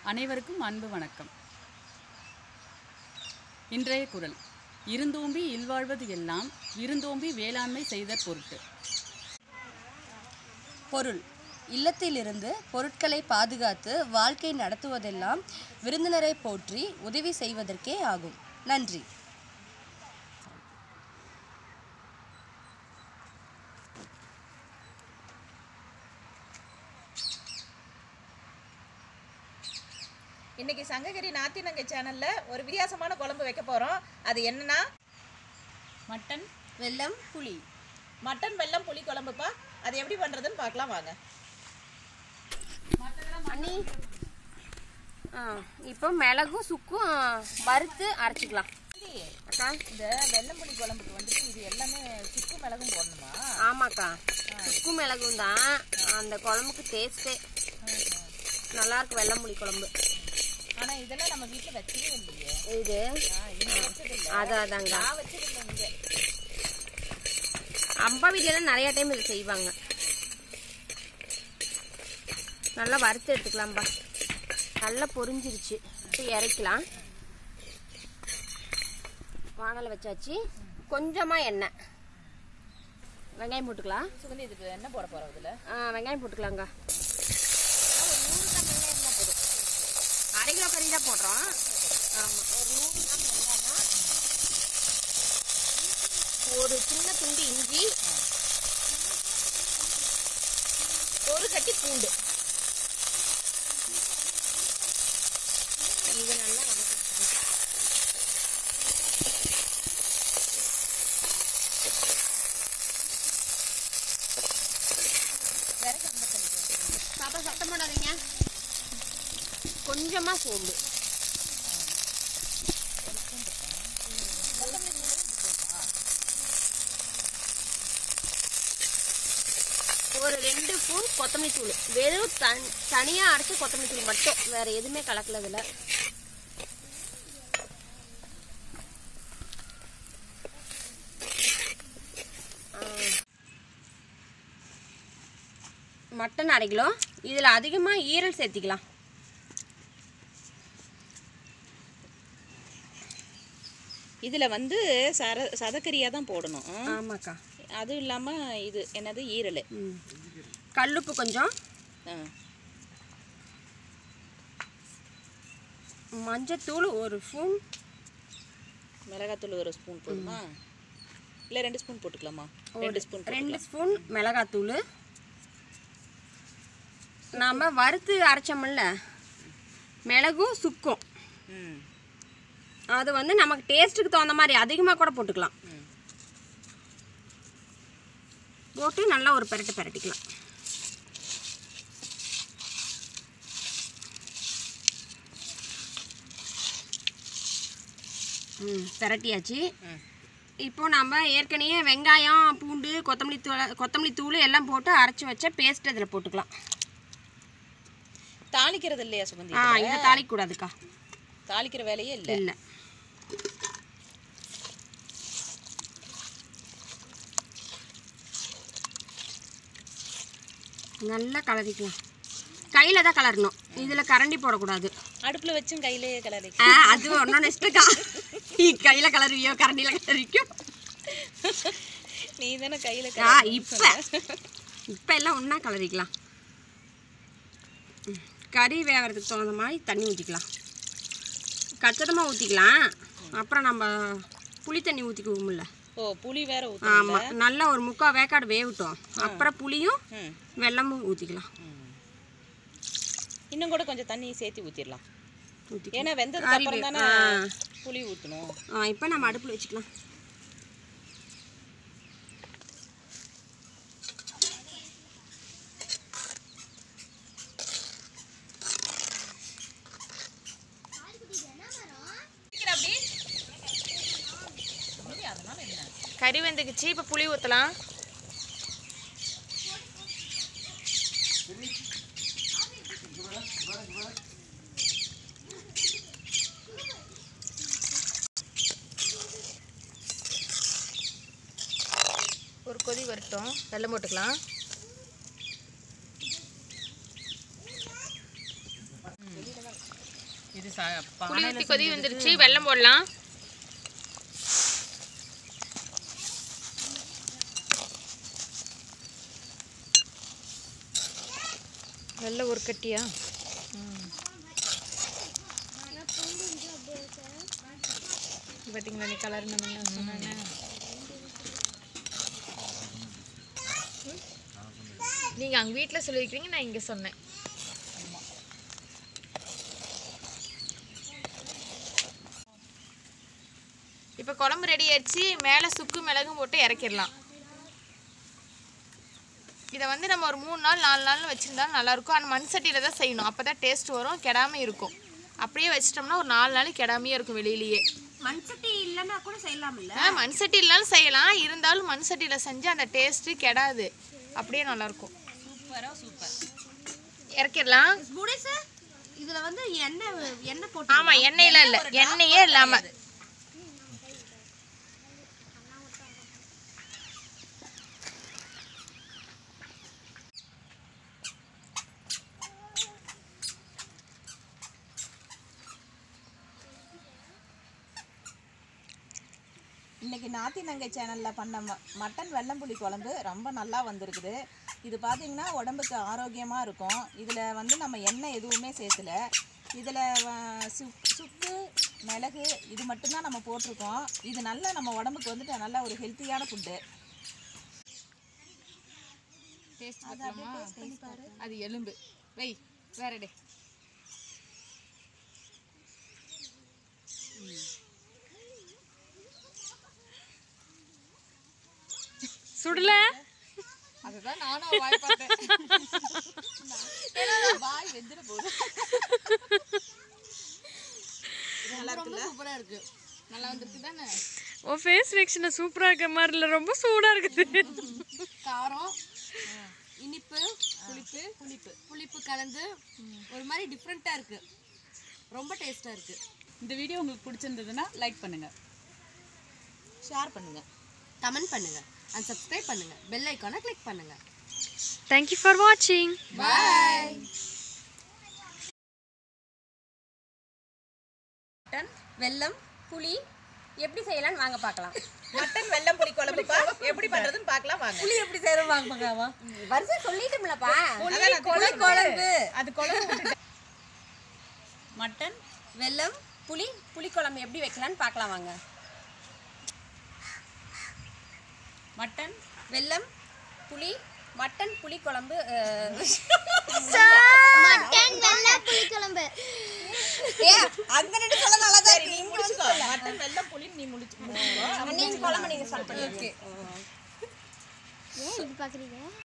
அனைவருக்கும் அன்பு வணக்கம் இன்றைய குரல் இருந்தோம்பி இல்வாழ்வது எல்லாம் இருந்தோம்பி வேளாண்மை செய்த பொருட்டு பொருள் இல்லத்திலிருந்து பொருட்களை பாதுகாத்து வாழ்க்கை நடத்துவதெல்லாம் விருந்தினரை போற்றி உதவி செய்வதற்கே ஆகும் நன்றி இன்னைக்கு சங்ககிரி நாத்தினங்க சேனல்ல ஒரு வித்தியாசமான குழம்பு வைக்க போறோம் அது என்னன்னா மட்டன் வெல்லம் புளி மட்டன் வெல்லம் புளி குழம்புப்பா அது எப்படி பண்றதுன்னு பார்க்கலாம் வாங்க அண்ணி ஆ இப்போ மிளகும் சுக்கும் வறுத்து அரைச்சிக்கலாம் அக்கா இந்த வெல்லம் புளி குழம்புக்கு வந்துட்டு இது எல்லாமே சுக்கு மிளகும் போடணுமா ஆமாக்கா சுக்கு மிளகும் தான் அந்த குழம்புக்கு டேஸ்ட்டே நல்லா இருக்கு வெள்ளம் புளி குழம்பு ஆனா இதெல்லாம் நம்ம வீட்டுல வச்சதே இல்லையே இது ஆ, இங்க வச்சது இல்ல அதான் அதாங்க நான் வச்சது இல்லை இங்க அம்பா வீட்டிலலாம் நிறைய டைம் இது செய்வாங்க நல்லா வறுத்து எடுத்துக்கலாம்பா நல்லா பொரிஞ்சிருச்சு இப்போ இறக்கலாம் வானலை வச்சாச்சு கொஞ்சமாக எண்ணெய் வெங்காயம் போட்டுக்கலாம் சுகந்தி இதுக்கு என்ன போட போறோம் இதுல ஆ, வெங்காயம் போட்டுக்கலாங்க அரை கிலோ கறி தான் போடுறோம் ஆமாம் ஒரு நூறு கிராம் வெங்காயம் ஒரு சின்ன துண்டு இஞ்சி ஒரு கட்டி பூண்டு இது நல்லா வதக்கிக்கணும். பாப்பா சத்தம் போடாதீங்க கொஞ்சமா சோம்பு ஒரு ரெண்டு ஸ்பூன் கொத்தமல்லி தூள் வெறும் தன் தனியாக அரைச்சி கொத்தமல்லி தூள் மட்டும் வேற எதுவுமே கலக்கல இதில் மட்டன் அரை கிலோ இதில் அதிகமாக ஈரல் சேர்த்திக்கலாம் இதுல வந்து சர சதக்கரியா தான் போடணும் ஆ? ஆமாக்கா அதுவும் இல்லாம இது என்னது ஈரல் ம் கல்லுப்பு கொஞ்சம் ஆ. மஞ்சத்தூள் ஒரு ஸ்பூன் மிளகாத்தூள் ஒரு ஸ்பூன் போதுமா இல்ல ரெண்டு ஸ்பூன் போட்டுக்கலாமா ரெண்டு ஸ்பூன் ரெண்டு ஸ்பூன் மிளகாத்தூள் நாம் வறுத்து அரைச்சோம்ல மிளகும் சுக்கும் ம் அது வந்து நமக்கு டேஸ்ட்டுக்கு தகுந்த மாதிரி அதிகமாக கூட போட்டுக்கலாம் ம். போட்டு நல்லா ஒரு பெரட்டு பெரட்டிக்கலாம் ம் பெரட்டியாச்சு ம் இப்போ நம்ம ஏற்கனவே வெங்காயம் பூண்டு கொத்தமல்லி தூள் கொத்தமல்லி தூள் எல்லாம் போட்டு அரைச்சி வச்ச பேஸ்ட் அதில் போட்டுக்கலாம் தாளிக்கிறது இல்லையா சுகந்தி ஆ இதுல? இது தாளிக்கூடாதுக்கா தாளிக்கிற வேலையே இல்ல இல்லை நல்லா கலரிக்கலாம் கையில் தான் கலரணும் இதில் கரண்டி போடக்கூடாது அடுப்புல வச்சும் கையிலேயே கிளறி ஆ அது ஒன்றும் இஷ்டக்கா கையில் கலருவியோ கரண்டியில் கலரிக்கோ நீ தானே கையில ஆ கிளறி இப்போ இப்போ எல்லாம் ஒன்றா கலரிக்கலாம் ம், கறி வேகிறதுக்கு தகுந்த மாதிரி தண்ணி ஊற்றிக்கலாம் கச்சதமாக ஊற்றிக்கலாம் அப்புறம் நம்ம புளி தண்ணி ஊற்றிக்குவோம்ல ஓ புளி வேற ஊத்தணும் ஆமாம் நல்லா ஒரு முக்கால் வேக்காடு வேகட்டும் அப்புறம் புளியும் ம் வெல்லமும் ஊற்றிக்கலாம் ம். இன்னும் கூட கொஞ்சம் தண்ணி சேர்த்து ஊத்திடலாம் ஊற்றிக்கலாம் ஏன்னா வெந்ததுக்கு கறி அப்புறம் வே- தானே ஆ. புளி ஊத்தணும் இப்போ நம்ம அடுப்பில் வச்சுக்கலாம் கறி வெந்துக்குச்சு இப்போ புளி ஊற்றலாம் ஒரு கொதி வரட்டும் வெல்லம் போட்டுக்கலாம் இது ச புளி பானையில ஊற்றி கொதி செஞ்சதுக்கு வந்துருச்சு வெல்லம் போடலாம் வெள்ளம் ஒரு கட்டியா பார்த்தீங்களா நீ கலர் நம்ம சொன்னானே நீங்கள் அங்கே வீட்டில் சொல்லியிருக்கிறீங்க நான் இங்கே சொன்னேன் இப்போ குழம்பு ரெடி ஆயிடுச்சு மேலே சுக்கு மிளகும் போட்டு இறக்கிடலாம் இதை வந்து நம்ம ஒரு மூணு நாள் நாலு நாள் வச்சுருந்தாலும் நல்லாயிருக்கும் ஆனால் மண் சட்டியில் தான் செய்யணும் அப்போ தான் டேஸ்ட் வரும் கெடாமல் இருக்கும் அப்படியே வச்சிட்டோம்னா ஒரு நாலு நாளைக்கு கெடாமையே இருக்கும் வெளியிலேயே மண் சட்டி இல்லைன்னா கூட செய்யலாம் இல்ல ஆ மண் சட்டி இல்லைனாலும் செய்யலாம் இருந்தாலும் மண் சட்டியில் செஞ்சு அந்த டேஸ்ட்டு கெடாது அப்படியே நல்லாயிருக்கும் சூப்பரா சூப்பர் இறக்கிடலாம் புடிசு இதுல வந்து எண்ணெய் எண்ணெய் போட்டு ஆமாம் எண்ணெயெலாம் இல்லை எண்ணெயே இல்லாமல் இன்னைக்கு நாத்தி நங்கை சேனலில் பண்ண ம மட்டன் வெள்ளம்புளி குழம்பு ரொம்ப நல்லா வந்திருக்குது இது பார்த்தீங்கன்னா உடம்புக்கு ஆரோக்கியமாக இருக்கும் இதில் வந்து நம்ம எண்ணெய் எதுவுமே சேர்த்துல இதில் சுக் சுக்கு மிளகு இது மட்டும்தான் நம்ம போட்டிருக்கோம் இது நல்லா நம்ம உடம்புக்கு வந்துட்டு நல்ல ஒரு ஹெல்த்தியான ஃபுட்டு டேஸ்ட் பார்க்கலாமா அது எலும்பு வை வேற டே சுடல அதுதான் நானும் வாய் பார்த்தேன் வாய் வெந்துட போகுது ரொம்ப சூப்பரா இருக்கு நல்லா வந்திருக்கு தானே உன் ஃபேஸ் ரியாக்ஷன் சூப்பராக இருக்க மாதிரி இல்லை ரொம்ப சூடாக இருக்குது காரம் இனிப்பு புளிப்பு புளிப்பு புளிப்பு கலந்து ஒரு மாதிரி டிஃப்ரெண்ட்டாக இருக்கு ரொம்ப டேஸ்ட்டாக இருக்கு இந்த வீடியோ உங்களுக்கு பிடிச்சிருந்ததுன்னா லைக் பண்ணுங்க ஷேர் பண்ணுங்க கமெண்ட் பண்ணுங்க அண்ட் சப்ஸ்கிரைப் பண்ணுங்க பெல் ஐக்கானை கிளிக் பண்ணுங்க தேங்க்யூ ஃபார் வாட்சிங் பாய் மட்டன் வெல்லம் புளி எப்படி செய்யலாம்னு வாங்க பார்க்கலாம் மட்டன் வெள்ளம்புளி குழம்புப்பா எப்படி பண்ணுறதுன்னு பார்க்கலாம் வாங்க புளி எப்படி செய்யறோம் வாங்க பார்க்கலாமா வரிசை சொல்லிட்டோம்லப்பா அதான் நான் புளி குழம்பு அது குழம்பு மட்டன் வெல்லம் புளி புளி குழம்பு எப்படி வைக்கலாம்னு பார்க்கலாம் வாங்க மட்டன் வெல்லம் புளி மட்டன் புளி குழம்பு மட்டன் வெள்ளை புளிக்குழம்பு அங்க நின்று சொல்ல நல்லா தான் நீ முடிச்சுக்கோ மட்டன் வெள்ளம் புளி நீ முடிச்சு முடிச்சுக்கோ நீங்க குழம்பு நீங்க சொல்லுங்க ஓகே ஏன் இப்படி பார்க்குறீங்க